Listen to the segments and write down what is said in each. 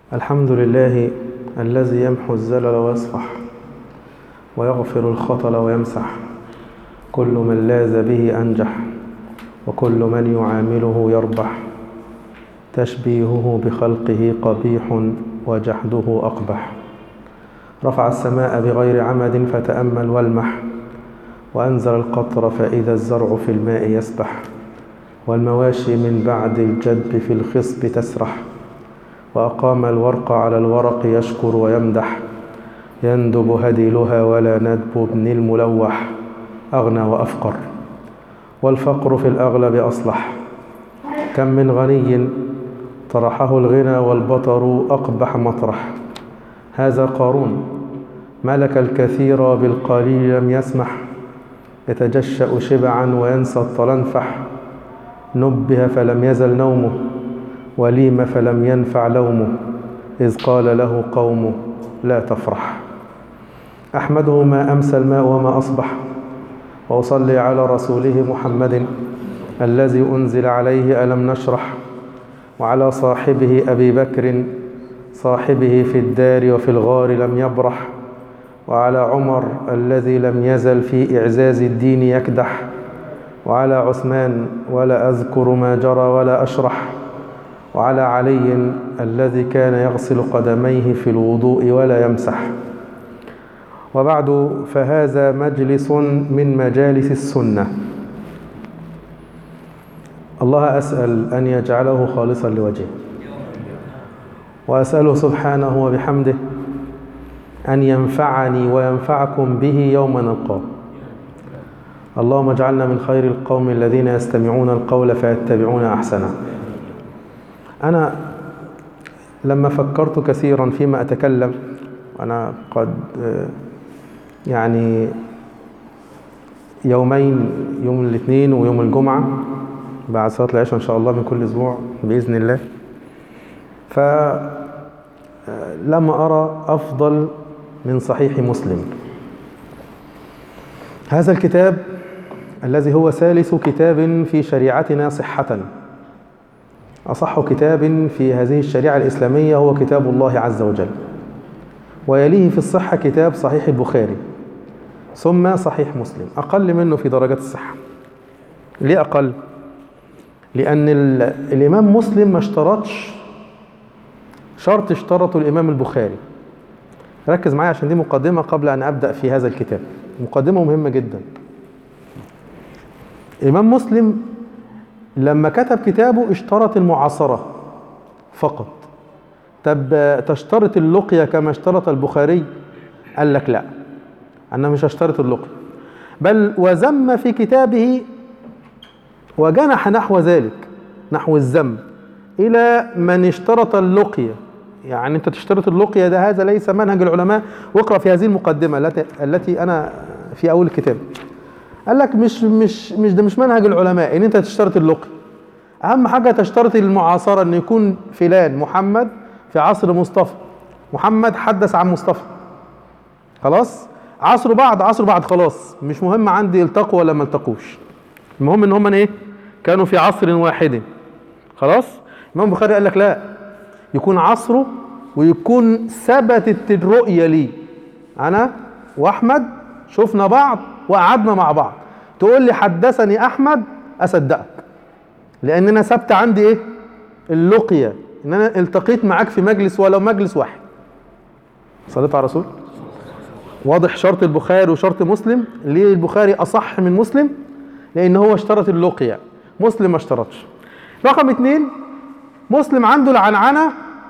الحمد لله الذي يمحو الزلل ويصفح ويغفر الخطل ويمسح كل من لاذ به أنجح وكل من يعامله يربح تشبيهه بخلقه قبيح وجحده أقبح رفع السماء بغير عمد فتأمل والمح وأنزل القطر فإذا الزرع في الماء يسبح والمواشي من بعد الجدب في الخصب تسرح وأقام الورق على الورق يشكر ويمدح يندب هديلها ولا ندب ابن الملوح أغنى وأفقر والفقر في الأغلب أصلح كم من غني طرحه الغنى والبطر أقبح مطرح هذا قارون ملك الكثير بالقليل لم يسمح يتجشأ شبعا وينسى الطلنفح نبه فلم يزل نومه وليم فلم ينفع لومه إذ قال له قومه لا تفرح أحمده ما أمسى الماء وما أصبح وأصلي على رسوله محمد الذي أنزل عليه ألم نشرح وعلى صاحبه أبي بكر صاحبه في الدار وفي الغار لم يبرح وعلى عمر الذي لم يزل في إعزاز الدين يكدح وعلى عثمان ولا أذكر ما جرى ولا أشرح وعلى علي الذي كان يغسل قدميه في الوضوء ولا يمسح وبعد فهذا مجلس من مجالس السنة الله أسأل أن يجعله خالصا لوجهه وأسأله سبحانه وبحمده أن ينفعني وينفعكم به يوم نلقاه اللهم اجعلنا من خير القوم الذين يستمعون القول فيتبعون أحسنه أنا لما فكرت كثيرا فيما أتكلم أنا قد يعني يومين يوم الاثنين ويوم الجمعة بعد صلاة العشاء إن شاء الله من كل أسبوع بإذن الله فلم أرى أفضل من صحيح مسلم هذا الكتاب الذي هو ثالث كتاب في شريعتنا صحة أصح كتاب في هذه الشريعة الإسلامية هو كتاب الله عز وجل ويليه في الصحة كتاب صحيح البخاري ثم صحيح مسلم أقل منه في درجات الصحة ليه أقل؟ لأن الإمام مسلم ما اشترطش شرط اشترطه الإمام البخاري ركز معايا عشان دي مقدمة قبل أن أبدأ في هذا الكتاب مقدمة مهمة جدا الإمام مسلم لما كتب كتابه اشترط المعاصرة فقط طب تشترط اللقية كما اشترط البخاري قال لك لا أنا مش هشترط اللقية بل وذم في كتابه وجنح نحو ذلك نحو الذم إلى من اشترط اللقية يعني أنت تشترط اللقية ده هذا ليس منهج العلماء واقرأ في هذه المقدمة التي, التي أنا في أول الكتاب قال لك مش مش مش ده مش منهج العلماء ان انت تشترط اللقي اهم حاجه تشترط المعاصره ان يكون فلان محمد في عصر مصطفى محمد حدث عن مصطفى خلاص عصر بعد عصر بعد خلاص مش مهم عندي التقوا ولا ما التقوش المهم ان هم ايه كانوا في عصر واحد خلاص الامام البخاري قال لك لا يكون عصره ويكون ثبتت الرؤيه لي انا واحمد شفنا بعض وقعدنا مع بعض تقول لي حدثني احمد اصدقك لان انا ثبت عندي ايه اللقيه ان انا التقيت معاك في مجلس ولو مجلس واحد صليت على رسول واضح شرط البخاري وشرط مسلم ليه البخاري اصح من مسلم لان هو اشترط اللقيه مسلم ما اشترطش رقم اتنين مسلم عنده العنعنه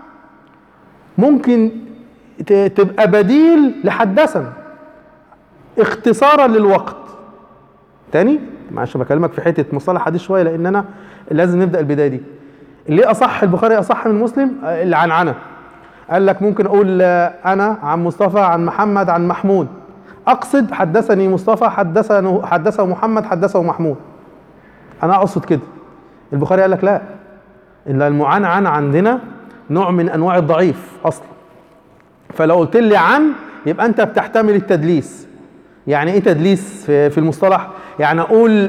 ممكن تبقى بديل لحدثنا اختصارا للوقت تاني معلش بكلمك في حته مصطلح حديث شويه لان انا لازم نبدا البدايه دي ليه اصح البخاري اصح من مسلم العنعنه قال لك ممكن اقول انا عن مصطفى عن محمد عن محمود اقصد حدثني مصطفى حدثه حدثه محمد حدثه محمود انا اقصد كده البخاري قال لك لا الا المعنعن عندنا نوع من انواع الضعيف اصلا فلو قلت لي عن يبقى انت بتحتمل التدليس يعني ايه تدليس في, في المصطلح يعني اقول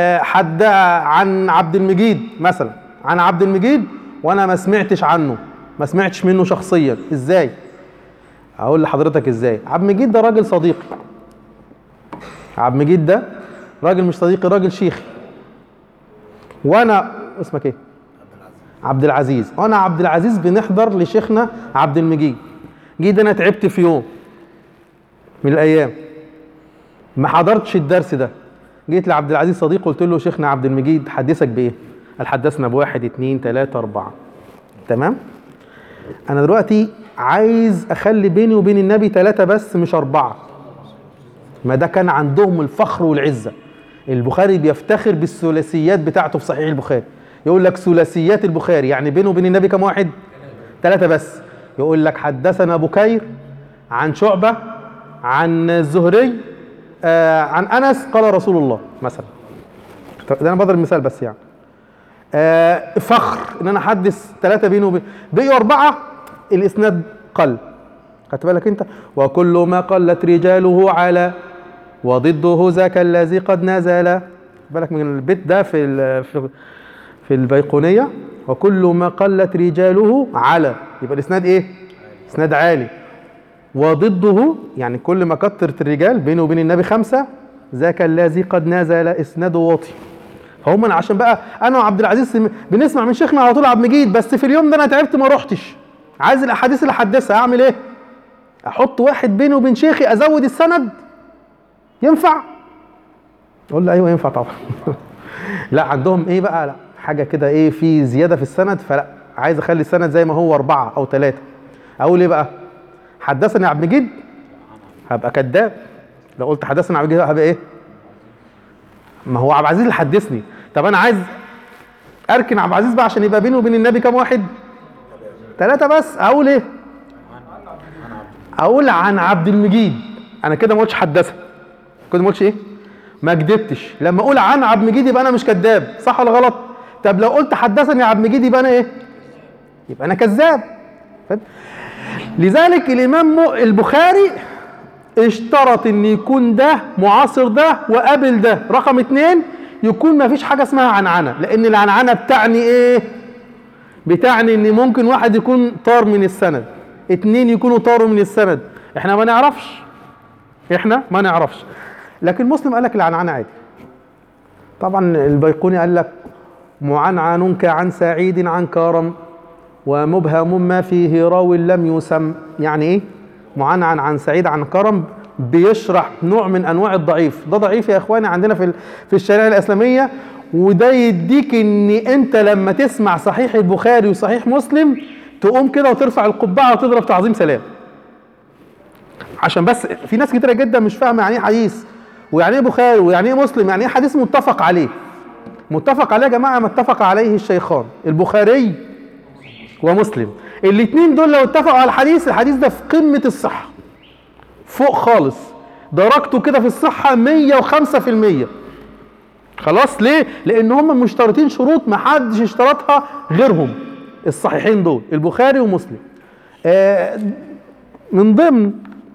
حد عن عبد المجيد مثلا عن عبد المجيد وانا ما سمعتش عنه ما سمعتش منه شخصيا ازاي اقول لحضرتك ازاي عبد المجيد ده راجل صديقي عبد المجيد ده راجل مش صديقي راجل شيخي وانا اسمك ايه عبد العزيز وانا عبد العزيز بنحضر لشيخنا عبد المجيد جيت انا تعبت في يوم من الايام ما حضرتش الدرس ده جيت لعبد العزيز صديق قلت له شيخنا عبد المجيد حدثك بايه قال حدثنا بواحد اتنين تلاتة اربعة تمام انا دلوقتي عايز اخلي بيني وبين النبي ثلاثة بس مش اربعة ما ده كان عندهم الفخر والعزة البخاري بيفتخر بالثلاثيات بتاعته في صحيح البخاري يقول لك ثلاثيات البخاري يعني بينه وبين النبي كم واحد ثلاثة بس يقول لك حدثنا بكير عن شعبة عن الزهري آه عن أنس قال رسول الله مثلا ده أنا بضرب مثال بس يعني آه فخر ان انا احدث ثلاثه بينه وبين بقيوا اربعه الاسناد قل خدت بالك انت وكل ما قلت رجاله على وضده ذاك الذي قد نزل بالك من البيت ده في ال- في في البيقونيه وكل ما قلت رجاله على يبقى الاسناد ايه اسناد عالي وضده يعني كل ما كترت الرجال بينه وبين النبي خمسه ذاك الذي قد نزل اسناده واطي هم أنا عشان بقى انا وعبد العزيز سم- بنسمع من شيخنا على طول عبد المجيد بس في اليوم ده انا تعبت ما رحتش عايز الاحاديث اللي احدثها اعمل ايه احط واحد بيني وبين شيخي ازود السند ينفع اقول له ايوه ينفع طبعا لا عندهم ايه بقى لا حاجه كده ايه في زياده في السند فلا عايز اخلي السند زي ما هو اربعه او ثلاثه اقول ايه بقى حدثني عبد المجيد هبقى كذاب لو قلت حدثني عبد المجيد هبقى ايه ما هو عبد العزيز اللي حدثني طب انا عايز اركن عبد العزيز بقى عشان يبقى بينه وبين النبي كام واحد ثلاثة بس اقول ايه اقول عن عبد المجيد انا كده ما قلتش حدثها كده ما قلتش ايه ما كدبتش لما اقول عن عبد المجيد يبقى انا مش كذاب صح ولا غلط طب لو قلت حدثني عبد المجيد يبقى انا ايه يبقى انا كذاب فاهم؟ لذلك الامام م- البخاري اشترط ان يكون ده معاصر ده وقابل ده رقم اتنين يكون ما فيش حاجه اسمها عنعنه لان العنعنه بتعني ايه بتعني ان ممكن واحد يكون طار من السند اتنين يكونوا طاروا من السند احنا ما نعرفش احنا ما نعرفش لكن مسلم قال لك العنعنه عادي طبعا البيقوني قال لك معنعن كعن سعيد عن كرم ومبهم ما فيه راو لم يسم يعني ايه معنعن عن سعيد عن كرم بيشرح نوع من انواع الضعيف ده ضعيف يا اخواني عندنا في ال- في الشريعه الاسلاميه وده يديك ان انت لما تسمع صحيح البخاري وصحيح مسلم تقوم كده وترفع القبعه وتضرب تعظيم سلام عشان بس في ناس كتيره جدا مش فاهمه يعني ايه حديث ويعني ايه بخاري ويعني ايه مسلم يعني ايه حديث متفق عليه متفق عليه يا جماعه ما اتفق عليه الشيخان البخاري ومسلم الاثنين دول لو اتفقوا على الحديث الحديث ده في قمه الصحه فوق خالص درجته كده في الصحه 105% خلاص ليه لان هم مشترطين شروط ما حدش اشترطها غيرهم الصحيحين دول البخاري ومسلم آه من ضمن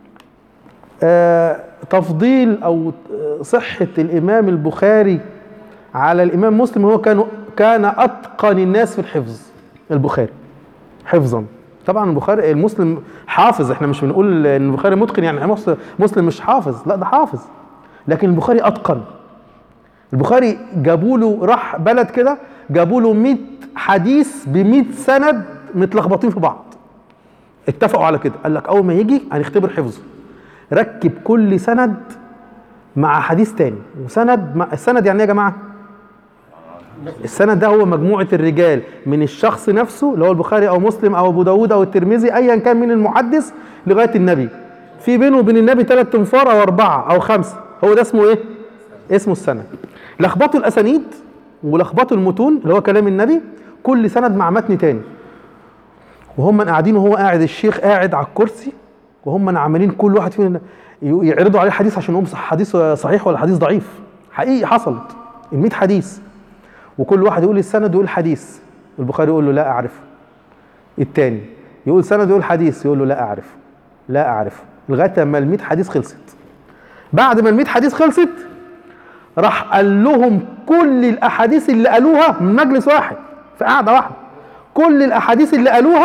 آه تفضيل او آه، صحه الامام البخاري على الامام مسلم هو كان كان اتقن الناس في الحفظ البخاري حفظا طبعا البخاري المسلم حافظ احنا مش بنقول ان البخاري متقن يعني مسلم- مسلم مش حافظ لا ده حافظ لكن البخاري اتقن البخاري جابوا له راح بلد كده جابوا له 100 حديث ب 100 سند متلخبطين في بعض اتفقوا على كده قال لك اول ما يجي هنختبر حفظه ركب كل سند مع حديث تاني وسند مع السند يعني ايه يا جماعه السند ده هو مجموعه الرجال من الشخص نفسه اللي هو البخاري او مسلم او ابو داود او الترمذي ايا كان من المحدث لغايه النبي في بينه وبين النبي ثلاث تنفار او اربعه او خمسه هو ده اسمه ايه اسمه السند لخبطوا الاسانيد ولخبطوا المتون اللي هو كلام النبي كل سند مع متن تاني وهم قاعدين وهو قاعد الشيخ قاعد على الكرسي وهم عمالين كل واحد فيهم يعرضوا عليه حديث عشان يقوم صح حديث صحيح ولا حديث ضعيف حقيقي حصلت ال 100 حديث وكل واحد يقول السند ويقول حديث البخاري يقول له لا اعرفه التاني يقول سند ويقول حديث يقول له لا اعرفه لا اعرفه لغايه ما ال 100 حديث خلصت بعد ما ال 100 حديث خلصت راح قال لهم كل الاحاديث اللي قالوها من مجلس واحد في قعده واحده كل الاحاديث اللي قالوها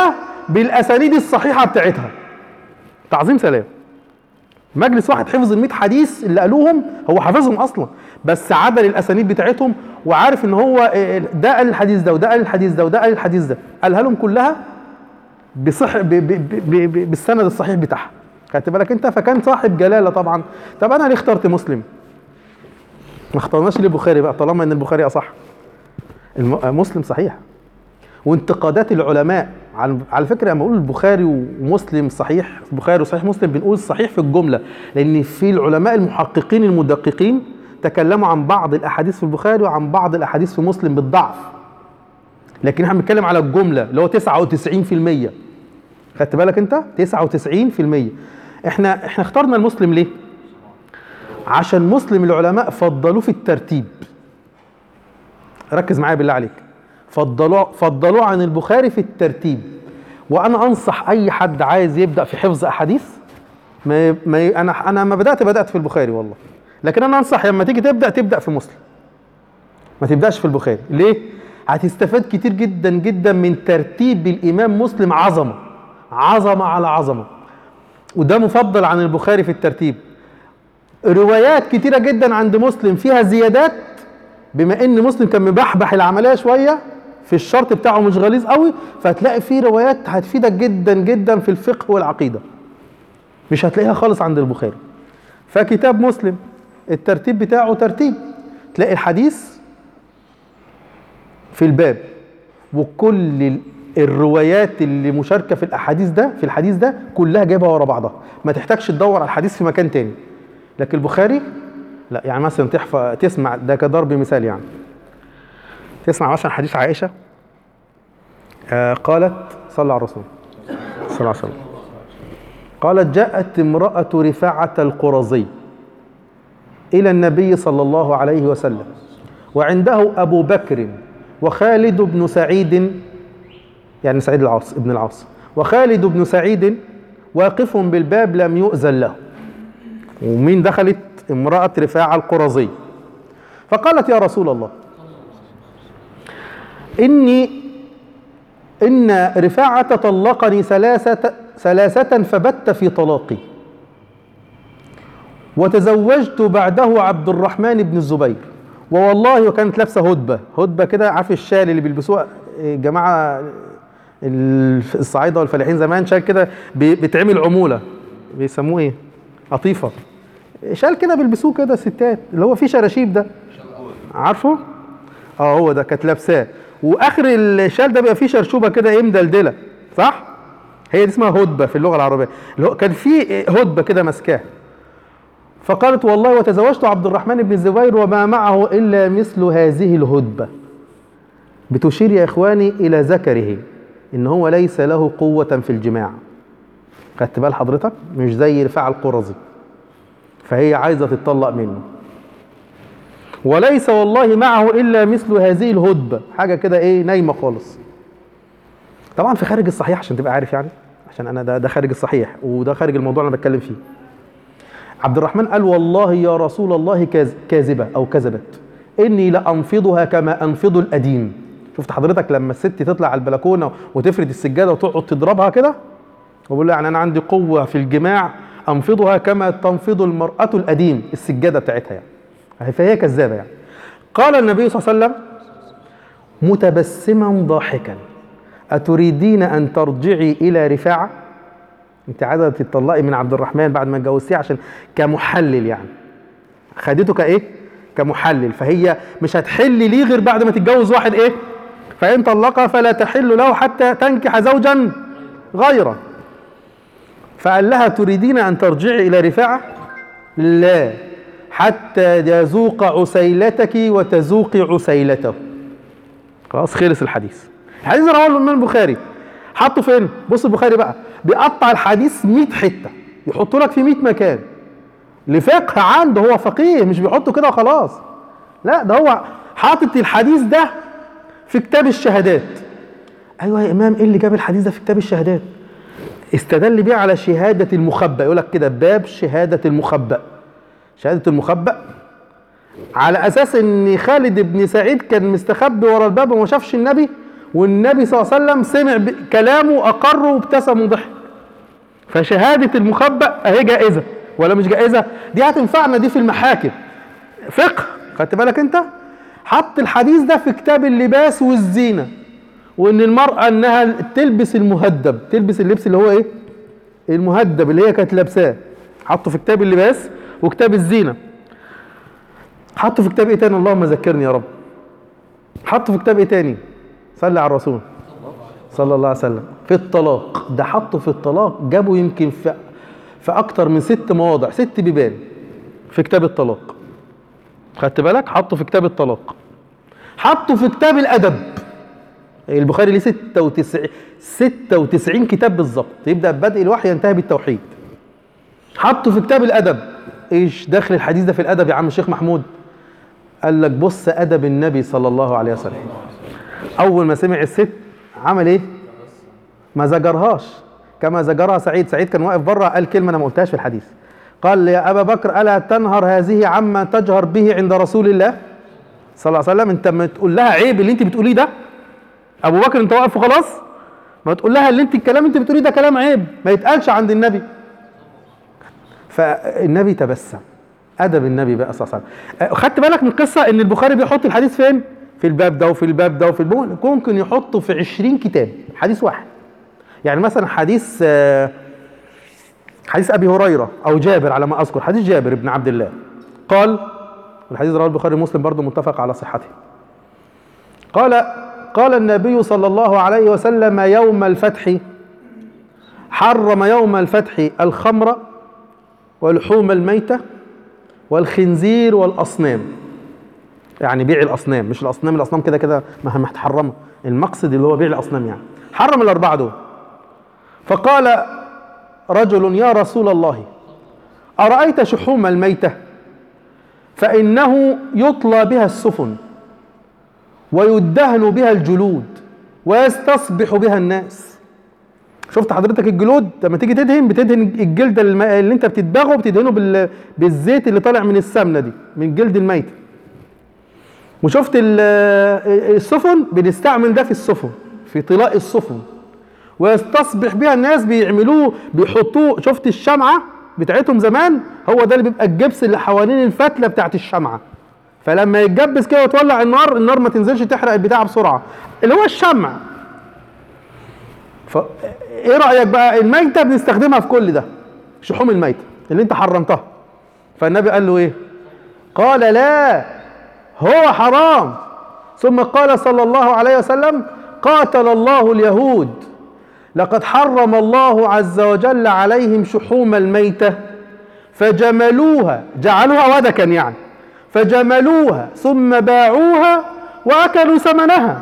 بالاسانيد الصحيحه بتاعتها تعظيم سلام مجلس واحد حفظ ال 100 حديث اللي قالوهم هو حافظهم اصلا بس عدل الاسانيد بتاعتهم وعارف ان هو إيه، ده قال الحديث ده وده قال الحديث ده وده قال الحديث ده قالها لهم كلها بصح ب ب ب ب ب بالسند الصحيح بتاعها خدت بالك انت فكان صاحب جلاله طبعا طب انا ليه اخترت مسلم ما اخترناش ليه البخاري بقى طالما ان البخاري اصح الم- مسلم صحيح وانتقادات العلماء على على فكره لما اقول البخاري ومسلم صحيح البخاري وصحيح مسلم بنقول صحيح في الجمله لان في العلماء المحققين المدققين تكلموا عن بعض الاحاديث في البخاري وعن بعض الاحاديث في مسلم بالضعف لكن احنا بنتكلم على الجمله اللي هو 99% خدت بالك انت 99% احنا احنا اخترنا المسلم ليه عشان مسلم العلماء فضلوه في الترتيب ركز معايا بالله عليك فضلوه فضلوه عن البخاري في الترتيب وانا انصح اي حد عايز يبدا في حفظ احاديث ما ما انا انا ما بدات بدات في البخاري والله لكن انا انصح لما تيجي تبدا تبدا في مسلم ما تبداش في البخاري ليه هتستفاد كتير جدا جدا من ترتيب الامام مسلم عظمه عظمه على عظمه وده مفضل عن البخاري في الترتيب روايات كتيره جدا عند مسلم فيها زيادات بما ان مسلم كان مبحبح العمليه شويه في الشرط بتاعه مش غليظ قوي فهتلاقي فيه روايات هتفيدك جدا جدا في الفقه والعقيده مش هتلاقيها خالص عند البخاري فكتاب مسلم الترتيب بتاعه ترتيب تلاقي الحديث في الباب وكل ال- الروايات اللي مشاركه في الاحاديث ده في الحديث ده كلها جايبها ورا بعضها ما تحتاجش تدور على الحديث في مكان تاني لكن البخاري لا يعني مثلا تحفظ تسمع ده كضرب مثال يعني تسمع مثلا حديث عائشه آه قالت صلى على الرسول صلى الله عليه وسلم قالت جاءت امرأة رفاعة القرظي إلى النبي صلى الله عليه وسلم وعنده أبو بكر وخالد بن سعيد يعني سعيد العاص ابن العاص وخالد بن سعيد واقف بالباب لم يؤذن له ومين دخلت امرأة رفاعة القرظي فقالت يا رسول الله إني إن رفاعة طلقني ثلاثة ثلاثة فبت في طلاقي وتزوجت بعده عبد الرحمن بن الزبير ووالله وكانت لابسه هدبه هدبه كده عارف الشال اللي بيلبسوها الجماعه الصعايده والفلاحين زمان شال كده بي- بيتعمل عموله بيسموه ايه؟ قطيفه شال كده بيلبسوه كده ستات اللي هو فيه شراشيب ده عارفه؟ اه هو ده كانت لابساه واخر الشال ده بيبقى فيه شرشوبه كده ايه مدلدله صح؟ هي دي اسمها هدبه في اللغه العربيه اللي هو كان في هدبه كده ماسكاه فقالت والله وتزوجت عبد الرحمن بن الزبير وما معه الا مثل هذه الهدبه بتشير يا اخواني الى ذكره ان هو ليس له قوه في الجماع خدت بال حضرتك مش زي رفاع القرظي فهي عايزه تتطلق منه وليس والله معه الا مثل هذه الهدبه حاجه كده ايه نايمه خالص طبعا في خارج الصحيح عشان تبقى عارف يعني عشان انا ده ده خارج الصحيح وده خارج الموضوع اللي انا بتكلم فيه عبد الرحمن قال والله يا رسول الله كاز- كاذبه او كذبت اني لانفضها كما انفض الاديم شفت حضرتك لما الست تطلع على البلكونه وتفرد السجاده وتقعد تضربها كده وبقول له يعني انا عندي قوه في الجماع انفضها كما تنفض المراه الاديم السجاده بتاعتها يعني فهي كذابه يعني قال النبي صلى الله عليه وسلم متبسما ضاحكا اتريدين ان ترجعي الى رفاعه انت عايزه تطلقي من عبد الرحمن بعد ما اتجوزتيه عشان كمحلل يعني خدته كايه كمحلل فهي مش هتحل ليه غير بعد ما تتجوز واحد ايه فان طلقها فلا تحل له حتى تنكح زوجا غيره فقال لها تريدين ان ترجعي الى رفاعه لا حتى يذوق عسيلتك وتذوقي عسيلته خلاص خلص الحديث الحديث رواه الامام البخاري حطه فين بص البخاري بقى بيقطع الحديث 100 حته يحطه لك في 100 مكان لفقه عنده هو فقيه مش بيحطه كده وخلاص لا ده هو حاطط الحديث ده في كتاب الشهادات ايوه يا امام ايه اللي جاب الحديث ده في كتاب الشهادات استدل بيه على شهاده المخبأ يقول لك كده باب شهاده المخبأ شهاده المخبأ على اساس ان خالد بن سعيد كان مستخبي ورا الباب وما شافش النبي والنبي صلى الله عليه وسلم سمع ب- كلامه اقر وابتسم وضحك فشهاده المخبأ اهي جائزه ولا مش جائزه دي هتنفعنا دي في المحاكم فقه خدت بالك انت حط الحديث ده في كتاب اللباس والزينه وان المراه انها تلبس المهدب تلبس اللبس اللي هو ايه المهدب اللي هي كانت لابساه حطه في كتاب اللباس وكتاب الزينه حطه في كتاب ايه تاني اللهم ذكرني يا رب حطه في كتاب ايه تاني صلي على الرسول صلى الله عليه وسلم في الطلاق ده حطه في الطلاق جابه يمكن في في اكتر من ست مواضع ست بيبان في كتاب الطلاق خدت بالك حطه في كتاب الطلاق حطه في كتاب الادب البخاري ليه 96 96 كتاب بالظبط يبدا ببدء الوحي ينتهي بالتوحيد حطه في كتاب الادب ايش دخل الحديث ده في الادب يا عم الشيخ محمود قال لك بص ادب النبي صلى الله عليه وسلم اول ما سمع الست عمل ايه ما زجرهاش كما زجرها سعيد سعيد كان واقف بره قال كلمه انا ما قلتهاش في الحديث قال يا ابا بكر الا تنهر هذه عما تجهر به عند رسول الله صلى الله عليه وسلم انت ما تقول لها عيب اللي انت بتقوليه ده ابو بكر انت واقف وخلاص ما تقول لها اللي انت الكلام انت بتقوليه ده كلام عيب ما يتقالش عند النبي فالنبي تبسم ادب النبي بقى صلى الله عليه وسلم خدت بالك من القصه ان البخاري بيحط الحديث فين في الباب ده وفي الباب ده وفي الباب ممكن يحطه في 20 كتاب حديث واحد يعني مثلا حديث آه، حديث ابي هريره او جابر على ما اذكر حديث جابر بن عبد الله قال الحديث رواه البخاري ومسلم برضه متفق على صحته قال قال النبي صلى الله عليه وسلم يوم الفتح حرم يوم الفتح الخمر ولحوم الميتة والخنزير والأصنام يعني بيع الأصنام مش الأصنام الأصنام كده كده ما هي محرمة المقصد اللي هو بيع الأصنام يعني حرم الأربعة دول فقال رجل يا رسول الله أرأيت شحوم الميتة فإنه يطلى بها السفن ويدهن بها الجلود ويستصبح بها الناس شفت حضرتك الجلود لما تيجي تدهن بتدهن الجلد الم- اللي انت بتدبغه بتدهنه بال... بالزيت اللي طالع من السمنه دي من جلد الميت وشفت ال- السفن بنستعمل ده في السفن في طلاء السفن ويستصبح بها الناس بيعملوه بيحطوه شفت الشمعه بتاعتهم زمان هو ده اللي بيبقى الجبس اللي حوالين الفتله بتاعت الشمعه فلما يتجبس كده وتولع النار النار ما تنزلش تحرق البتاع بسرعه اللي هو الشمع ف ايه رايك بقى الميته بنستخدمها في كل ده شحوم الميته اللي انت حرمتها فالنبي قال له ايه قال لا هو حرام ثم قال صلى الله عليه وسلم قاتل الله اليهود لقد حرم الله عز وجل عليهم شحوم الميته فجملوها جعلوها ودكا يعني فجملوها ثم باعوها واكلوا ثمنها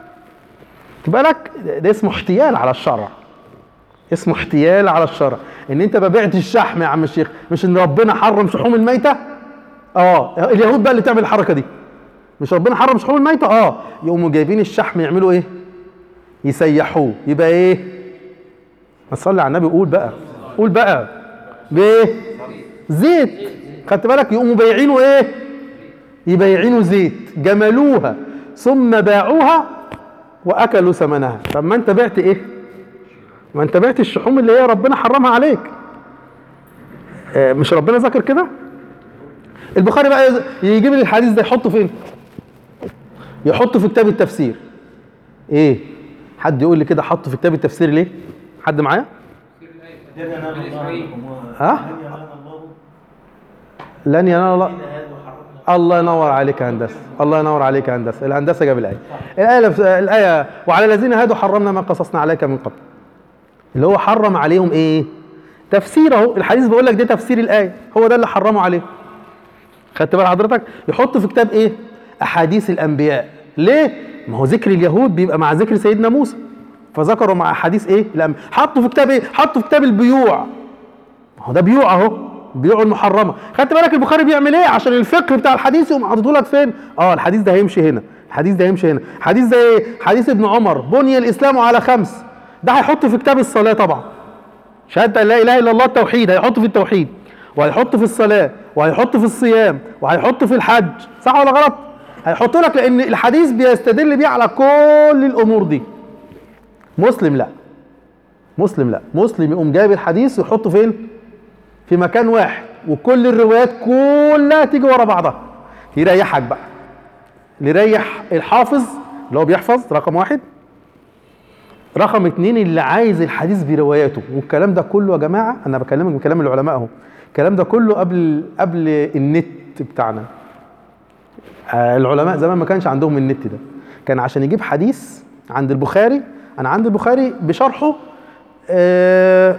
تبقى لك ده اسمه احتيال على الشرع اسمه احتيال على الشرع ان انت ما بعتش الشحم يا عم الشيخ مش ان ربنا حرم شحوم الميته اه اليهود بقى اللي تعمل الحركه دي مش ربنا حرم شحوم الميته اه يقوموا جايبين الشحم يعملوا ايه يسيحوه يبقى ايه ما تصلي على النبي قول بقى قول بقى بايه زيت خدت بالك يقوموا بايعينه ايه يبيعينه زيت جملوها ثم باعوها واكلوا ثمنها طب ما انت بعت ايه ما انت بعت الشحوم اللي هي ربنا حرمها عليك آه، مش ربنا ذكر كده البخاري بقى يجيب لي الحديث ده يحطه فين يحطه في كتاب التفسير ايه حد يقول لي كده حطه في كتاب التفسير ليه حد معايا لن ينال الله لكم ها؟ لن ينال الله لن ينال الله الذين هادوا حرمنا الله ينور عليك يا هندسه الله ينور عليك يا هندسه الهندسه جاب الايه الايه لف- الايه وعلى الذين هادوا حرمنا ما قصصنا عليك من قبل اللي هو حرم عليهم ايه تفسير اهو الحديث بيقول لك ده تفسير الايه هو ده اللي حرمه عليهم خدت بال حضرتك يحط في كتاب ايه احاديث الانبياء ليه ما هو ذكر اليهود بيبقى مع ذكر سيدنا موسى فذكروا مع احاديث ايه الانبياء حطوا في كتاب ايه حطوا في كتاب البيوع ما هو ده بيوع اهو بيوع المحرمه خدت بالك البخاري بيعمل ايه عشان الفقه بتاع الحديث يقوم حاطط لك فين اه الحديث ده هيمشي هنا الحديث ده هيمشي هنا حديث ده ايه حديث ابن عمر بني الاسلام على خمس ده هيحطه في كتاب الصلاه طبعا شهاده أن لا اله الا الله التوحيد هيحطه في التوحيد وهيحطه في الصلاه وهيحطه في الصيام وهيحطه في الحج صح ولا غلط هيحط لك لان الحديث بيستدل بيه على كل الامور دي مسلم لا مسلم لا مسلم يقوم جايب الحديث ويحطه فين في مكان واحد وكل الروايات كلها تيجي ورا بعضها يريحك بقى يريح الحافظ اللي هو بيحفظ رقم واحد رقم اتنين اللي عايز الحديث برواياته والكلام ده كله يا جماعه انا بكلمك بكلام العلماء اهو الكلام ده كله قبل قبل النت بتاعنا آه، العلماء زمان ما كانش عندهم النت ده كان عشان يجيب حديث عند البخاري انا عند البخاري بشرحه آه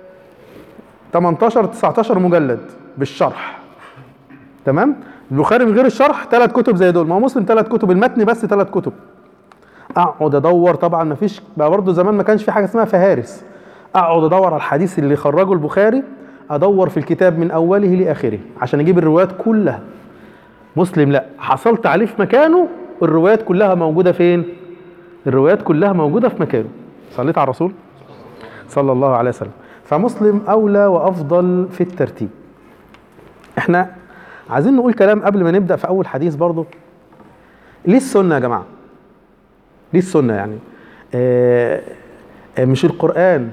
18 19 مجلد بالشرح تمام البخاري من غير الشرح ثلاث كتب زي دول ما هو مسلم ثلاث كتب المتن بس ثلاث كتب اقعد ادور طبعا ما فيش بقى برضه زمان ما كانش في حاجه اسمها فهارس اقعد ادور على الحديث اللي خرجه البخاري ادور في الكتاب من اوله لاخره عشان اجيب الروايات كلها مسلم لا حصلت عليه في مكانه الروايات كلها موجوده فين الروايات كلها موجوده في مكانه صليت على الرسول صلى الله عليه وسلم فمسلم اولى وافضل في الترتيب احنا عايزين نقول كلام قبل ما نبدا في اول حديث برضه ليه السنه يا جماعه ليه السنه يعني آه آه، مش القران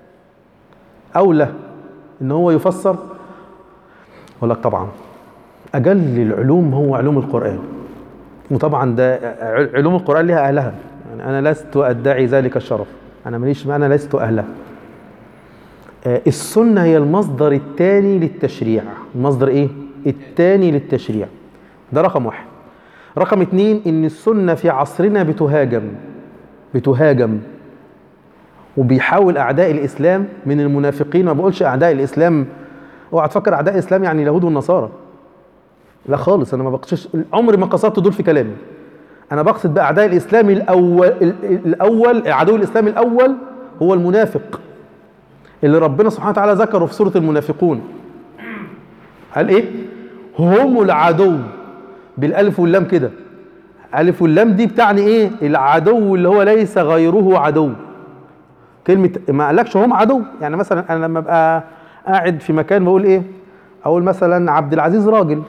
اولى ان هو يفسر اقول لك طبعا اجل العلوم هو علوم القران وطبعا ده ع- علوم القران لها اهلها يعني انا لست ادعي ذلك الشرف انا ماليش انا لست اهلها آه، السنه هي المصدر الثاني للتشريع المصدر ايه الثاني للتشريع ده رقم واحد رقم اتنين ان السنه في عصرنا بتهاجم بتهاجم وبيحاول اعداء الاسلام من المنافقين ما بقولش اعداء الاسلام اوعى تفكر اعداء الاسلام يعني اليهود والنصارى لا خالص انا ما بقصدش عمري ما قصدت دول في كلامي انا بقصد باعداء الاسلام الاول ال- ال- الاول عدو الاسلام الاول هو المنافق اللي ربنا سبحانه وتعالى ذكره في سوره المنافقون قال ايه هم العدو بالالف واللام كده الف واللام دي بتعني ايه العدو اللي هو ليس غيره عدو كلمه ما قالكش هم عدو يعني مثلا انا لما ابقى قاعد في مكان بقول ايه اقول مثلا عبد العزيز راجل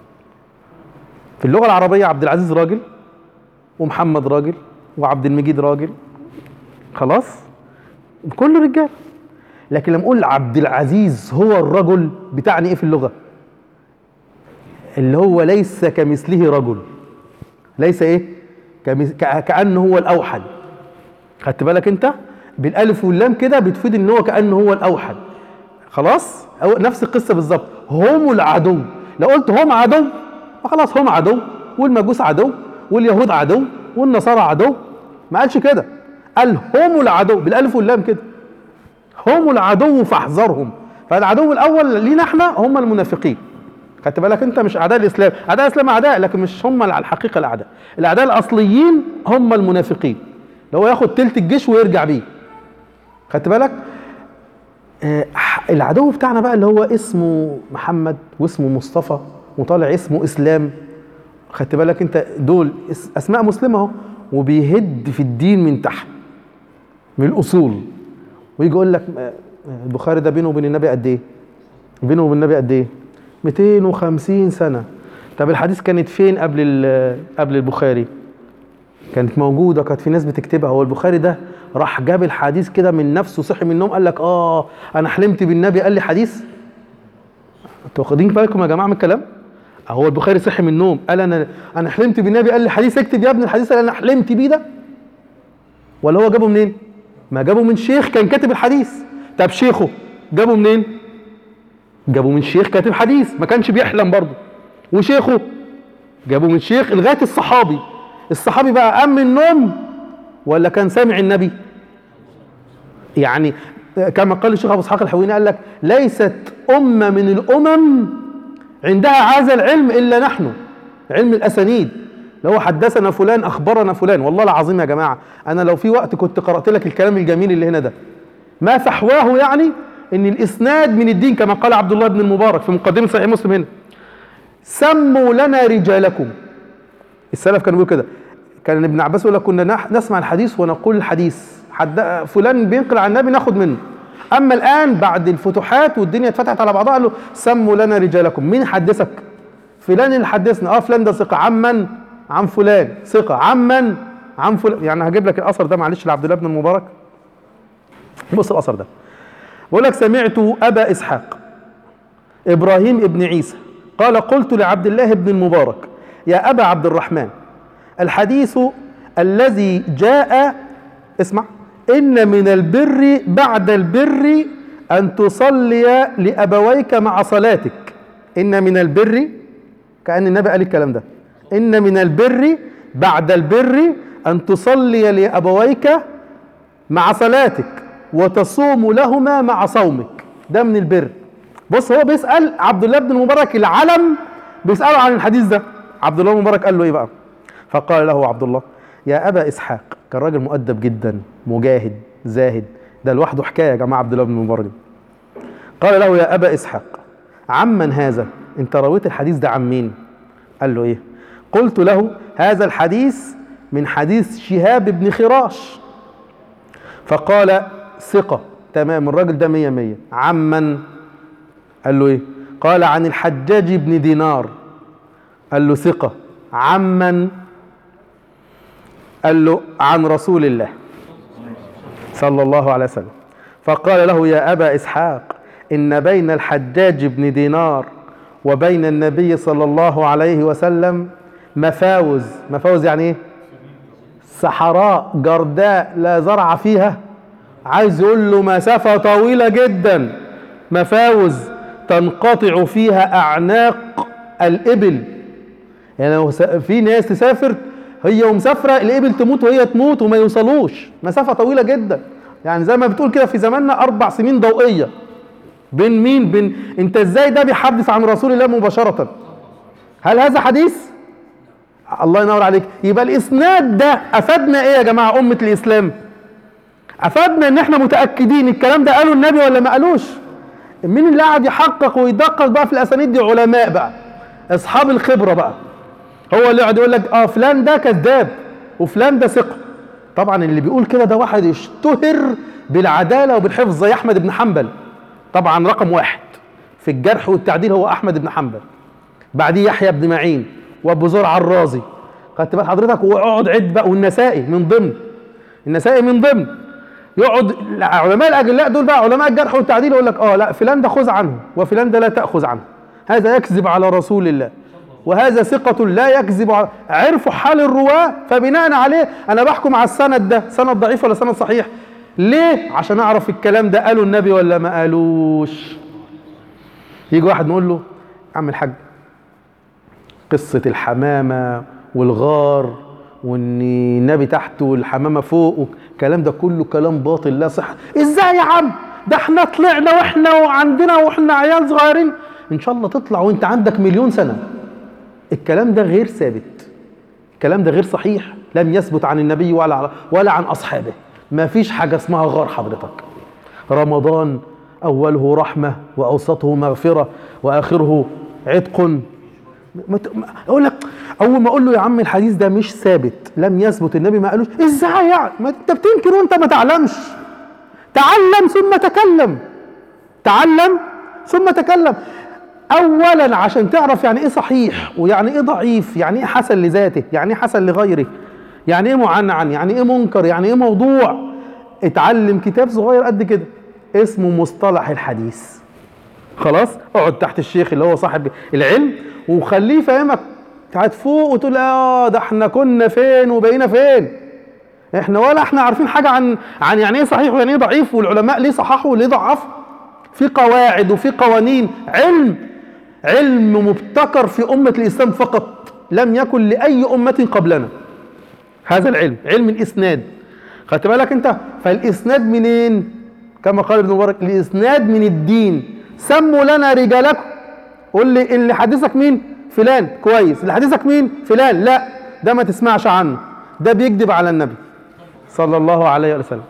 في اللغه العربيه عبد العزيز راجل ومحمد راجل وعبد المجيد راجل خلاص كل رجال لكن لما اقول عبد العزيز هو الرجل بتعني ايه في اللغه اللي هو ليس كمثله رجل ليس ايه كمث... ك... كانه هو الاوحد خدت بالك انت بالالف واللام كده بتفيد ان هو كانه هو الاوحد خلاص أو نفس القصه بالظبط هم العدو لو قلت هم عدو فخلاص هم عدو والمجوس عدو واليهود عدو والنصارى عدو ما قالش كده قال هم العدو بالالف واللام كده هم العدو فاحذرهم فالعدو الاول لينا احنا هم المنافقين خدت بالك انت مش اعداء الاسلام اعداء الاسلام اعداء لكن مش هم على الحقيقه الاعداء الاعداء الاصليين هم المنافقين اللي هو ياخد تلت الجيش ويرجع بيه خدت بالك آه العدو بتاعنا بقى اللي هو اسمه محمد واسمه مصطفى وطالع اسمه اسلام خدت بالك انت دول اس- اسماء مسلمه اهو وبيهد في الدين من تحت من الاصول ويجي يقول لك آه، آه، البخاري ده بينه وبين النبي قد ايه؟ بينه وبين النبي قد ايه؟ 250 سنه طب الحديث كانت فين قبل ال- قبل البخاري؟ كانت موجوده كانت في ناس بتكتبها هو البخاري ده راح جاب الحديث كده من نفسه صحي من النوم قال لك اه انا حلمت بالنبي قال لي حديث انتوا واخدين بالكم يا جماعه من الكلام؟ هو البخاري صحي من النوم قال انا انا حلمت بالنبي قال لي حديث اكتب يا ابني الحديث اللي انا حلمت بيه ده ولا هو جابه منين؟ ما جابه من شيخ كان كاتب الحديث طب شيخه جابه منين؟ جابه من شيخ كاتب حديث ما كانش بيحلم برضه وشيخه جابه من شيخ لغايه الصحابي الصحابي بقى قام من النوم ولا كان سامع النبي؟ يعني كما قال الشيخ ابو اسحاق الحويني قال لك ليست امه من الامم عندها هذا العلم الا نحن علم الاسانيد اللي هو حدثنا فلان اخبرنا فلان والله العظيم يا جماعه انا لو في وقت كنت قرات لك الكلام الجميل اللي هنا ده ما فحواه يعني ان الاسناد من الدين كما قال عبد الله بن المبارك في مقدمه صحيح مسلم هنا سموا لنا رجالكم السلف كانوا بيقولوا كده كان ابن عباس يقول لك كنا نح- نسمع الحديث ونقول الحديث حد فلان بينقل عن النبي ناخد منه اما الان بعد الفتوحات والدنيا اتفتحت على بعضها قالوا سموا لنا رجالكم مين حدثك فلان اللي حدثنا اه فلان ده ثقه عمن عن فلان ثقة عن من عن فلان يعني هجيب لك الأثر ده معلش لعبد الله بن المبارك بص الأثر ده بقول لك سمعت أبا إسحاق إبراهيم ابن عيسى قال قلت لعبد الله بن المبارك يا أبا عبد الرحمن الحديث الذي جاء اسمع إن من البر بعد البر أن تصلي لأبويك مع صلاتك إن من البر كأن النبي قال الكلام ده إن من البر بعد البر أن تصلي لأبويك مع صلاتك وتصوم لهما مع صومك ده من البر بص هو بيسأل عبد الله بن المبارك العلم بيسأله عن الحديث ده عبد الله بن المبارك قال له ايه بقى فقال له عبد الله يا أبا إسحاق كان راجل مؤدب جدا مجاهد زاهد ده لوحده حكاية يا جماعة عبد الله بن المبارك قال له يا أبا إسحاق عمن هذا انت رويت الحديث ده عن مين قال له ايه قلت له هذا الحديث من حديث شهاب بن خراش فقال ثقة تمام الراجل ده مية مية عمن قال له ايه قال عن الحجاج بن دينار قال له ثقة عمن قال له عن رسول الله صلى الله عليه وسلم فقال له يا أبا إسحاق إن بين الحجاج بن دينار وبين النبي صلى الله عليه وسلم مفاوز مفاوز يعني ايه صحراء جرداء لا زرع فيها عايز يقول له مسافة طويلة جدا مفاوز تنقطع فيها أعناق الإبل يعني لو س- في ناس تسافر هي ومسافرة الإبل تموت وهي تموت وما يوصلوش مسافة طويلة جدا يعني زي ما بتقول كده في زماننا أربع سنين ضوئية بين مين بين انت ازاي ده بيحدث عن رسول الله مباشرة هل هذا حديث الله ينور عليك يبقى الاسناد ده افادنا ايه يا جماعه امه الاسلام افادنا ان احنا متاكدين الكلام ده قاله النبي ولا ما قالوش مين اللي قاعد يحقق ويدقق بقى في الاسانيد دي علماء بقى اصحاب الخبره بقى هو اللي يقعد يقول لك اه فلان ده كذاب وفلان ده ثقه طبعا اللي بيقول كده ده واحد يشتهر بالعداله وبالحفظ زي احمد بن حنبل طبعا رقم واحد في الجرح والتعديل هو احمد بن حنبل بعديه يحيى بن معين وابو زرع الرازي خدت بال حضرتك واقعد عد بقى والنسائي من ضمن النسائي من ضمن يقعد علماء الاجلاء دول بقى علماء الجرح والتعديل يقول لك اه لا فلان ده خذ عنه وفلان ده لا تاخذ عنه هذا يكذب على رسول الله وهذا ثقة لا يكذب على عرفوا حال الرواة فبناء عليه أنا بحكم على السند ده سند ضعيف ولا سند صحيح ليه؟ عشان أعرف الكلام ده قاله النبي ولا ما قالوش يجي واحد نقول له عم الحاج قصة الحمامة والغار وان النبي تحت والحمامة فوق الكلام ده كله كلام باطل لا صح ازاي يا عم ده احنا طلعنا واحنا وعندنا واحنا عيال صغيرين ان شاء الله تطلع وانت عندك مليون سنة الكلام ده غير ثابت الكلام ده غير صحيح لم يثبت عن النبي ولا ولا عن اصحابه ما فيش حاجة اسمها غار حضرتك رمضان اوله رحمة واوسطه مغفرة واخره عتق ما ت- ما- اقول لك اول ما اقول له يا عم الحديث ده مش ثابت لم يثبت النبي ما قالوش ازاي يعني ما انت بتنكر وانت ما تعلمش تعلم ثم تكلم تعلم ثم تكلم اولا عشان تعرف يعني ايه صحيح ويعني ايه ضعيف يعني ايه حسن لذاته يعني ايه حسن لغيره يعني ايه معنعن يعني ايه منكر يعني ايه موضوع اتعلم كتاب صغير قد كده اسمه مصطلح الحديث خلاص اقعد تحت الشيخ اللي هو صاحب العلم وخليه يفهمك قاعد فوق وتقول اه ده احنا كنا فين وبقينا فين احنا ولا احنا عارفين حاجه عن عن يعني ايه صحيح ويعني ايه ضعيف والعلماء ليه صححوا وليه ضعفوا في قواعد وفي قوانين علم علم مبتكر في امه الاسلام فقط لم يكن لاي امه قبلنا هذا العلم علم الاسناد خدت بالك انت فالاسناد منين كما قال ابن مبارك الاسناد من الدين سموا لنا رجالكم قول لي اللي حدثك مين فلان كويس اللي حدثك مين فلان لا ده ما تسمعش عنه ده بيكذب على النبي صلى الله عليه وسلم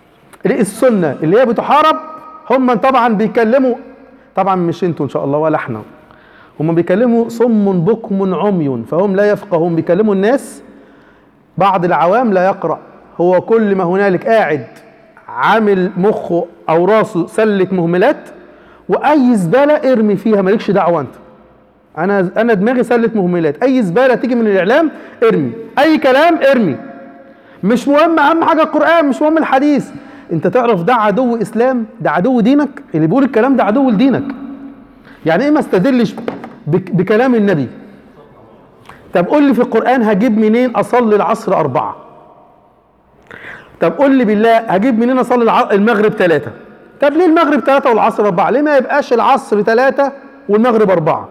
السنه اللي هي بتحارب هم طبعا بيكلموا طبعا مش انتوا ان شاء الله ولا احنا هم بيكلموا صم بكم عمي فهم لا يفقهون بيكلموا الناس بعض العوام لا يقرأ هو كل ما هنالك قاعد عامل مخه او راسه سلة مهملات واي زبالة ارمي فيها مالكش دعوة انت انا انا دماغي سله مهملات اي زباله تيجي من الاعلام ارمي اي كلام ارمي مش مهم اهم حاجه القران مش مهم الحديث انت تعرف ده عدو اسلام ده عدو دينك اللي بيقول الكلام ده عدو لدينك يعني ايه ما استدلش بك- بكلام النبي طب قول لي في القران هجيب منين اصلي العصر اربعه طب قول لي بالله هجيب منين اصلي الع- المغرب ثلاثه طب ليه المغرب ثلاثه والعصر اربعه ليه ما يبقاش العصر ثلاثه والمغرب اربعه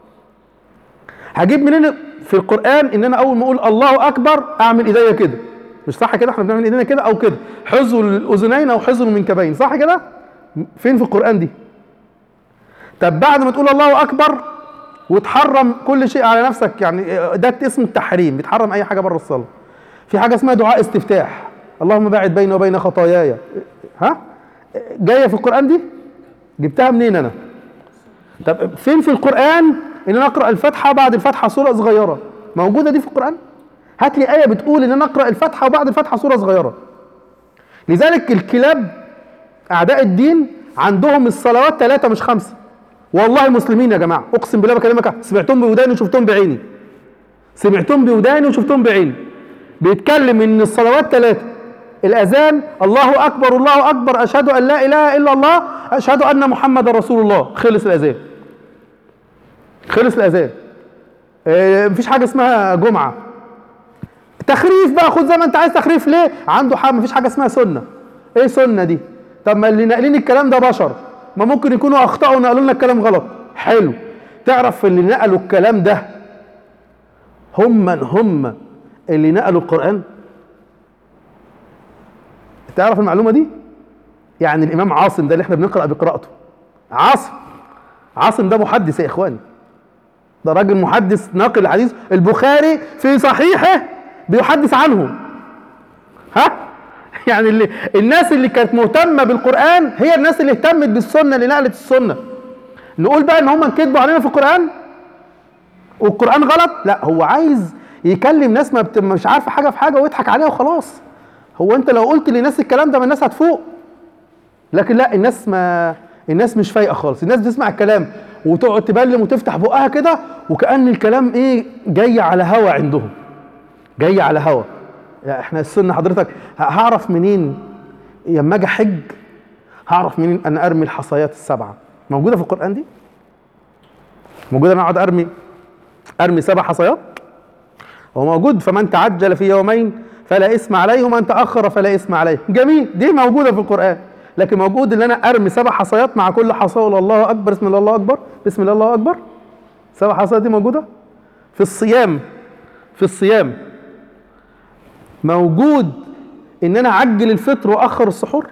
هجيب منين في القران ان انا اول ما اقول الله اكبر اعمل ايديا كده مش صح كده احنا بنعمل ايدينا كده او كده حذو الاذنين او حذو المنكبين صح كده فين في القران دي طب بعد ما تقول الله اكبر وتحرم كل شيء على نفسك يعني ده اسم التحريم بتحرم اي حاجه بره الصلاه في حاجه اسمها دعاء استفتاح اللهم باعد بيني وبين خطاياي ها جايه في القران دي جبتها منين انا طب فين في القران ان انا اقرا الفاتحه بعد الفاتحه سوره صغيره موجوده دي في القران هات لي ايه بتقول ان انا اقرا الفاتحه وبعد الفاتحه سوره صغيره لذلك الكلاب اعداء الدين عندهم الصلوات ثلاثه مش خمسه والله مسلمين يا جماعه اقسم بالله بكلمك سمعتهم بوداني وشفتهم بعيني سمعتهم بوداني وشفتهم بعيني بيتكلم ان الصلوات ثلاثه الاذان الله اكبر الله اكبر اشهد ان لا اله الا الله اشهد ان محمد رسول الله خلص الاذان خلص الاذان آه، مفيش حاجه اسمها جمعه تخريف بقى خد زي ما انت عايز تخريف ليه عنده حق مفيش حاجه اسمها سنه ايه سنه دي طب ما اللي ناقلين الكلام ده بشر ما ممكن يكونوا اخطاوا ونقلوا لنا الكلام غلط حلو تعرف اللي نقلوا الكلام ده هم من هم اللي نقلوا القران تعرف المعلومه دي يعني الامام عاصم ده اللي احنا بنقرا بقراءته عاصم عاصم ده محدث يا اخواني ده راجل محدث ناقل الحديث البخاري في صحيحه بيحدث عنه ها يعني اللي الناس اللي كانت مهتمه بالقران هي الناس اللي اهتمت بالسنه اللي نقلت السنه نقول بقى ان هم كذبوا علينا في القران والقران غلط لا هو عايز يكلم ناس ما بت... مش عارفه حاجه في حاجه ويضحك عليها وخلاص هو انت لو قلت للناس الكلام ده ما الناس هتفوق لكن لا الناس ما الناس مش فايقه خالص الناس بتسمع الكلام وتقعد تبلم وتفتح بقها كده وكأن الكلام ايه جاي على هوا عندهم جاي على هوا يعني احنا السنه حضرتك ه- هعرف منين لما اجي احج هعرف منين ان ارمي الحصيات السبعه موجوده في القران دي موجوده انا اقعد ارمي ارمي سبع حصيات هو موجود فمن تعجل في يومين فلا اسم عليه ومن تاخر فلا اسم عليه جميل دي موجوده في القران لكن موجود ان انا ارمي سبع حصيات مع كل حصاه اقول الله اكبر بسم الله الله اكبر بسم الله الله اكبر سبع حصيات دي موجوده في الصيام في الصيام موجود ان انا اعجل الفطر واخر السحور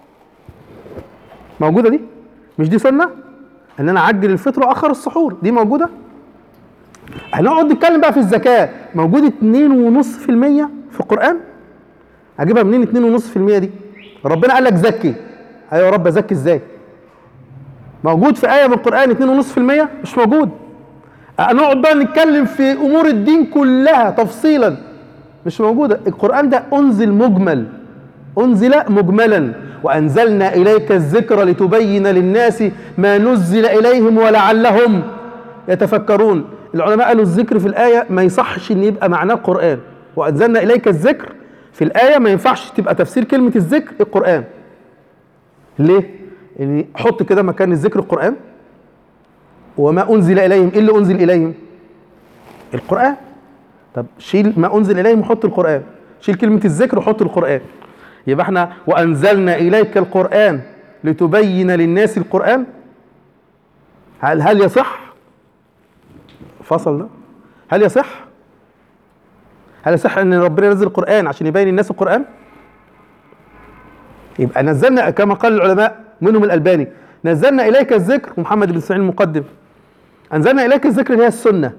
موجوده دي مش دي سنه ان انا اعجل الفطر واخر السحور دي موجوده هنقعد نتكلم بقى في الزكاه موجود 2.5% في القران هجيبها منين 2.5% دي ربنا قال لك زكي ايوه يا رب ازكي ازاي موجود في ايه من القران 2.5% مش موجود هنقعد بقى نتكلم في امور الدين كلها تفصيلا مش موجوده القران ده انزل مجمل انزل مجملا وانزلنا اليك الذكر لتبين للناس ما نزل اليهم ولعلهم يتفكرون العلماء قالوا الذكر في الايه ما يصحش ان يبقى معناه القران وانزلنا اليك الذكر في الايه ما ينفعش تبقى تفسير كلمه الذكر القران ليه يعني حط كده مكان الذكر القران وما انزل اليهم ايه اللي انزل اليهم القران طب شيل ما انزل اليهم وحط القران شيل كلمه الذكر وحط القران يبقى احنا وانزلنا اليك القران لتبين للناس القران هل هل يصح فصل ده هل يصح هل يصح ان ربنا ينزل القران عشان يبين للناس القران يبقى نزلنا كما قال العلماء منهم الالباني نزلنا اليك الذكر ومحمد بن اسماعيل المقدم انزلنا اليك الذكر اللي هي السنه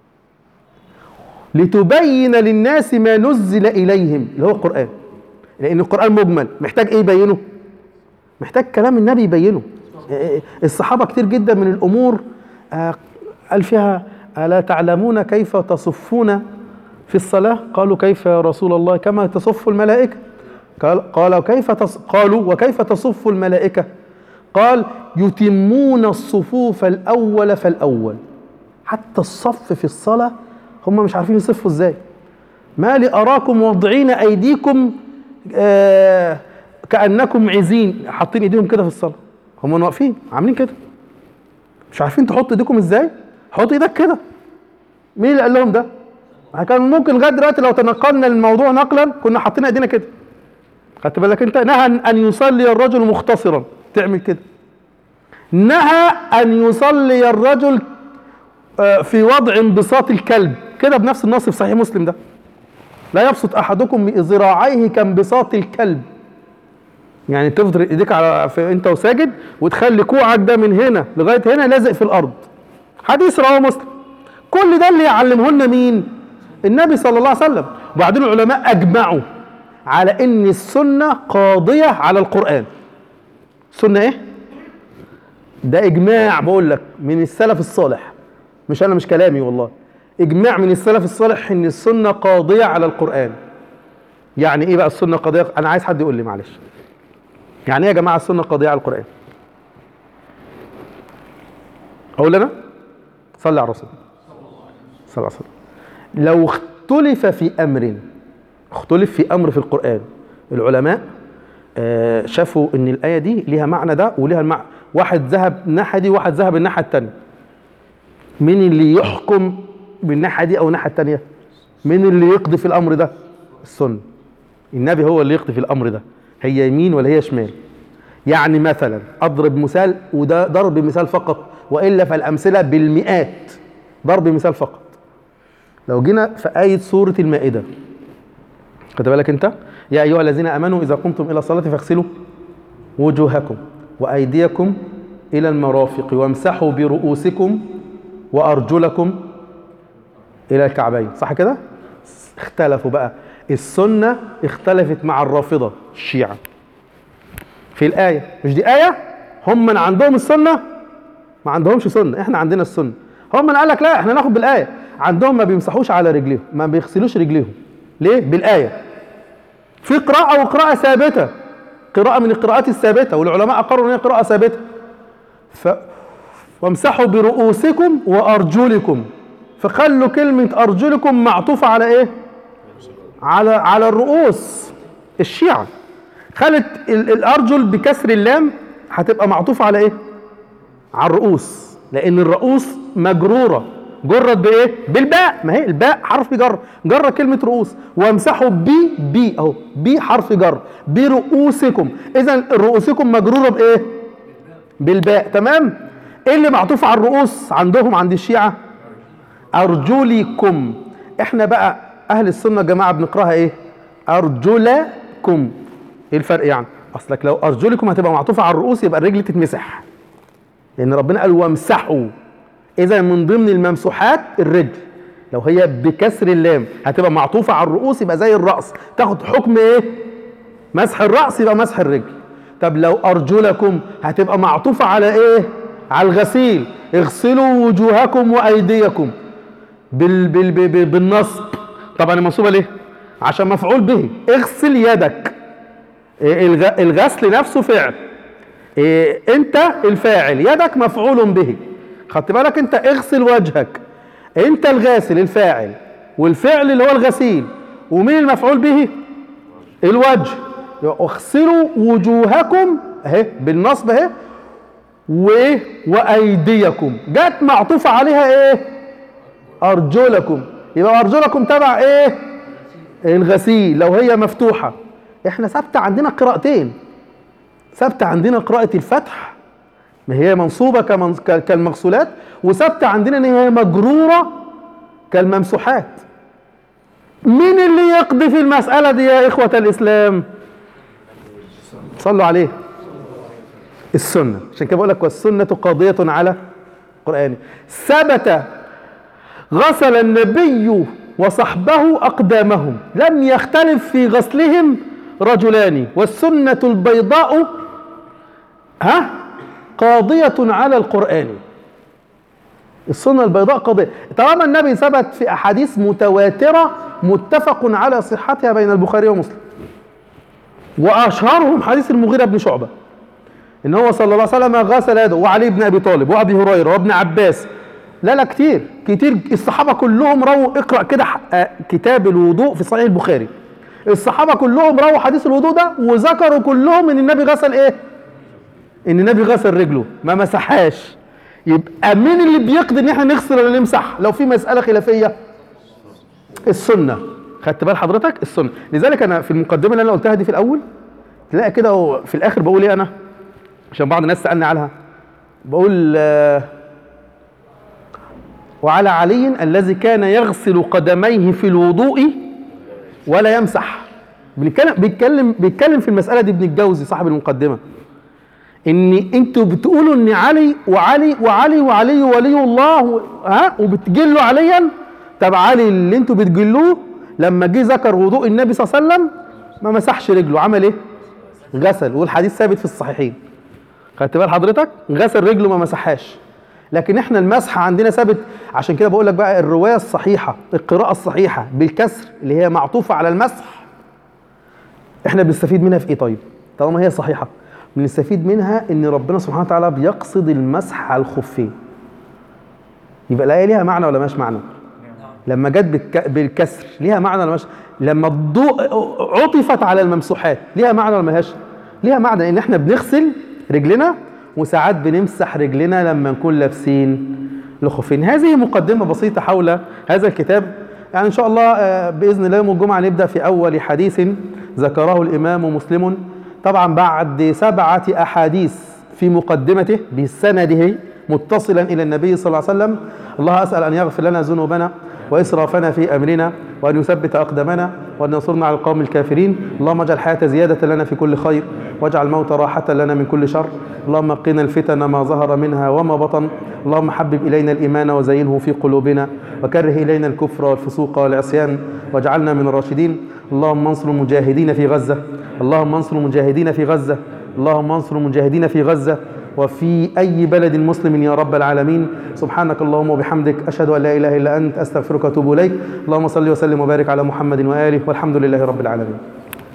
لتبين للناس ما نزل اليهم اللي هو القران لان القران مجمل محتاج ايه يبينه محتاج كلام النبي يبينه الصحابه كتير جدا من الامور آه، قال فيها الا تعلمون كيف تصفون في الصلاه قالوا كيف يا رسول الله كما تصف الملائكه قال قال كيف تص... قالوا وكيف تصف الملائكه قال يتمون الصفوف الاول فالاول حتى الصف في الصلاه هم مش عارفين يصفوا ازاي ما لي اراكم واضعين ايديكم آه كانكم عزين حاطين ايديهم كده في الصلاه هم واقفين عاملين كده مش عارفين تحط ايديكم ازاي حط ايدك كده مين اللي قال لهم ده ما كان ممكن لغايه دلوقتي لو تنقلنا الموضوع نقلا كنا حاطين ايدينا كده خدت بالك انت نهى ان يصلي الرجل مختصرا تعمل كده نهى ان يصلي الرجل آه، في وضع انبساط الكلب كده بنفس النص في صحيح مسلم ده لا يبسط احدكم ذراعيه كانبساط الكلب يعني تفضل ايديك على في انت وساجد وتخلي كوعك ده من هنا لغايه هنا لازق في الارض حديث رواه مسلم كل ده اللي يعلمه لنا مين النبي صلى الله عليه وسلم وبعدين العلماء اجمعوا على ان السنه قاضيه على القران سنه ايه ده اجماع بقول لك من السلف الصالح مش انا مش كلامي والله اجماع من السلف الصالح ان السنه قاضيه على القران يعني ايه بقى السنه قاضيه انا عايز حد يقول لي معلش يعني ايه يا جماعه السنه قاضيه على القران اقول انا صلي على الرسول صلى الله عليه وسلم لو اختلف في امر اختلف في امر في القران العلماء آه، شافوا ان الايه دي ليها معنى ده وليها المعنى واحد ذهب الناحيه دي وواحد ذهب الناحيه الثانيه مين اللي يحكم بالناحيه دي او الناحيه الثانيه مين اللي يقضي في الامر ده السنه النبي هو اللي يقضي في الامر ده هي يمين ولا هي شمال يعني مثلا اضرب مثال وده ضرب مثال فقط والا فالامثله بالمئات ضرب مثال فقط لو جينا في آية سورة المائدة خد بالك انت يا ايها الذين امنوا اذا قمتم الى الصلاة فاغسلوا وجوهكم وايديكم الى المرافق وامسحوا برؤوسكم وارجلكم الى الكعبين صح كده اختلفوا بقى السنة اختلفت مع الرافضة الشيعة في الآية مش دي آية هم من عندهم السنة ما عندهمش سنة احنا عندنا السنة هم من قال لك لا احنا ناخد بالآية عندهم ما بيمسحوش على رجليهم ما بيغسلوش رجليهم ليه بالآية في قراءة وقراءة ثابتة قراءة من القراءات الثابتة والعلماء أقروا ان هي قراءة ثابتة ف... وامسحوا برؤوسكم وأرجلكم فخلوا كلمة أرجلكم معطوفة على إيه؟ على على الرؤوس الشيعة خلت ال- الأرجل بكسر اللام هتبقى معطوفة على إيه؟ على الرؤوس لأن الرؤوس مجرورة جرت بإيه؟ بالباء ما هي الباء حرف جر جر كلمة رؤوس وامسحوا بي بي أهو بي حرف جر برؤوسكم إذا رؤوسكم مجرورة بإيه؟ بالباء تمام؟ إيه اللي معطوف على الرؤوس عندهم عند الشيعة؟ أرجلكم إحنا بقى أهل السنة يا جماعة بنقراها إيه؟ أرجلكم إيه الفرق يعني؟ أصلك لو أرجلكم هتبقى معطوفة على الرؤوس يبقى الرجل تتمسح لأن ربنا قال وامسحوا إذا من ضمن الممسوحات الرجل لو هي بكسر اللام هتبقى معطوفة على الرؤوس يبقى زي الرأس تاخد حكم إيه؟ مسح الرأس يبقى مسح الرجل طب لو أرجلكم هتبقى معطوفة على إيه؟ على الغسيل اغسلوا وجوهكم وأيديكم بال بال بال بال بالنصب طبعا المنصوبة ليه؟ عشان مفعول به اغسل يدك إيه الغ- الغسل نفسه فعل إيه انت الفاعل يدك مفعول به خدت بالك انت اغسل وجهك انت الغاسل الفاعل والفعل اللي هو الغسيل ومين المفعول به الوجه يبقى اغسلوا وجوهكم اهي بالنصب اهي وايه وايديكم جت معطوفه عليها ايه ارجلكم يبقى ارجلكم تبع ايه الغسيل لو هي مفتوحه احنا ثابته عندنا قراءتين ثابته عندنا قراءه الفتح ما هي منصوبه كمن- ك- كالمغسولات وثابته عندنا ان هي مجروره كالممسوحات مين اللي يقضي في المساله دي يا اخوه الاسلام صلوا عليه السنه عشان كده بقول لك والسنه قاضيه على القران ثبت غسل النبي وصحبه أقدامهم لم يختلف في غسلهم رجلان والسنة البيضاء ها قاضية على القرآن السنة البيضاء قاضية طالما النبي ثبت في أحاديث متواترة متفق على صحتها بين البخاري ومسلم وأشهرهم حديث المغيرة بن شعبة إن هو صلى الله عليه وسلم غسل يده وعلي بن أبي طالب وأبي هريرة وابن عباس لا لا كتير كتير الصحابه كلهم رووا اقرا كده ح- آه، كتاب الوضوء في صحيح البخاري الصحابه كلهم رووا حديث الوضوء ده وذكروا كلهم ان النبي غسل ايه ان النبي غسل رجله ما مسحهاش يبقى مين اللي بيقضي ان احنا نغسل ولا نمسح لو في مساله خلافيه السنه خدت بال حضرتك السنه لذلك انا في المقدمه اللي انا قلتها دي في الاول تلاقي كده هو في الاخر بقول ايه انا عشان بعض الناس سالني عنها بقول آه، وعلى علي الذي كان يغسل قدميه في الوضوء ولا يمسح بنتكلم بيتكلم بيتكلم في المساله دي ابن الجوزي صاحب المقدمه ان انتوا بتقولوا ان علي وعلي وعلي وعلي ولي الله و- ها وبتجلوا عليا طب علي اللي انتوا بتجلوه لما جه ذكر وضوء النبي صلى الله عليه وسلم ما مسحش رجله عمل ايه؟ غسل والحديث ثابت في الصحيحين خدت بال حضرتك؟ غسل رجله ما مسحهاش لكن احنا المسح عندنا ثابت عشان كده بقول لك بقى الروايه الصحيحه القراءه الصحيحه بالكسر اللي هي معطوفه على المسح احنا بنستفيد منها في ايه طيب؟ طالما هي صحيحه بنستفيد منها ان ربنا سبحانه وتعالى بيقصد المسح على الخفين يبقى الايه ليها معنى ولا مش معنى؟ لما جت بالك- بالكسر ليها معنى ولا مش لما الضوء عطفت على الممسوحات ليها معنى ولا ملهاش؟ ليها معنى ان احنا بنغسل رجلنا وساعات بنمسح رجلنا لما نكون لابسين الخفين هذه مقدمة بسيطة حول هذا الكتاب يعني إن شاء الله آه، بإذن الله يوم الجمعة نبدأ في أول حديث ذكره الإمام مسلم طبعا بعد سبعة أحاديث في مقدمته بسنده متصلا إلى النبي صلى الله عليه وسلم الله أسأل أن يغفر لنا ذنوبنا وإسرافنا في أمرنا وأن يثبت أقدامنا وأن ينصرنا على القوم الكافرين اللهم اجعل الحياة زيادة لنا في كل خير واجعل الموت راحة لنا من كل شر اللهم قنا الفتن ما ظهر منها وما بطن اللهم حبب إلينا الإيمان وزينه في قلوبنا وكره إلينا الكفر والفسوق والعصيان واجعلنا من الراشدين اللهم انصر المجاهدين في غزة اللهم انصر المجاهدين في غزة اللهم انصر المجاهدين في غزة وفي أي بلد مسلم يا رب العالمين سبحانك اللهم وبحمدك أشهد أن لا إله إلا أنت أستغفرك وأتوب إليك اللهم صل وسلم وبارك على محمد وآله والحمد لله رب العالمين